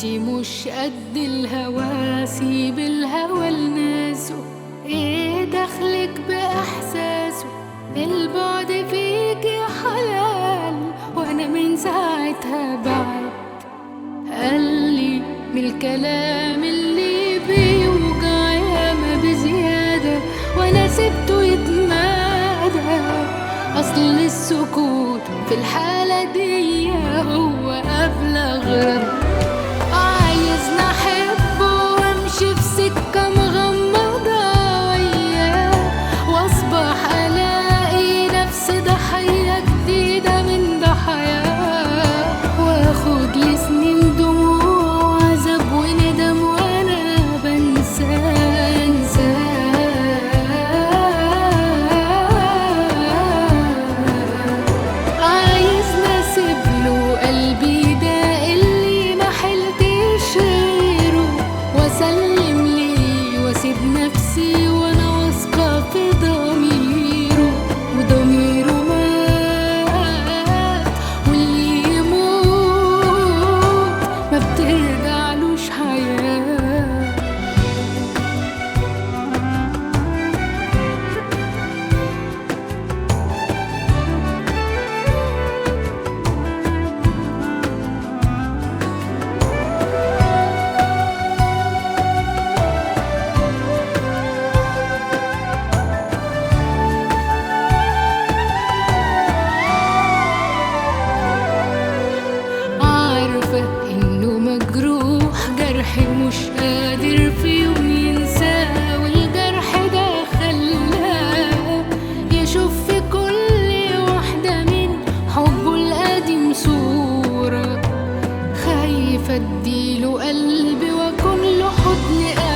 انتي مش قد الهوى سيب الهوى لناسه ايه دخلك باحساسه البعد فيك يا حلال وانا من ساعتها بعد قال لي من الكلام اللي بيوجع ياما بزيادة وانا سبته يتمادى اصل السكوت في الحالة دي هو ابلغ رد عايزني احبه وامشي في سكة مغمضة وياه واصبح الاقي نفسي ضحية جديدة من ضحاياه واخد لي سنين دموع وعذاب وندم وانا بنسى انساه عايز نسيب له قلبي ده اللي ما حلتش غيره واسلم ليه واسيب نفسي وانا واثقه في ضميره وضميره مات واللي يموت ما بترجعلوش حياه عارفة إنه مجروح جرحي مش قادر في يوم ينساه والجرح ده خلاه يشوف في كل واحدة من حبه القديم صورة خايفة اديله قلبي واكون له حضن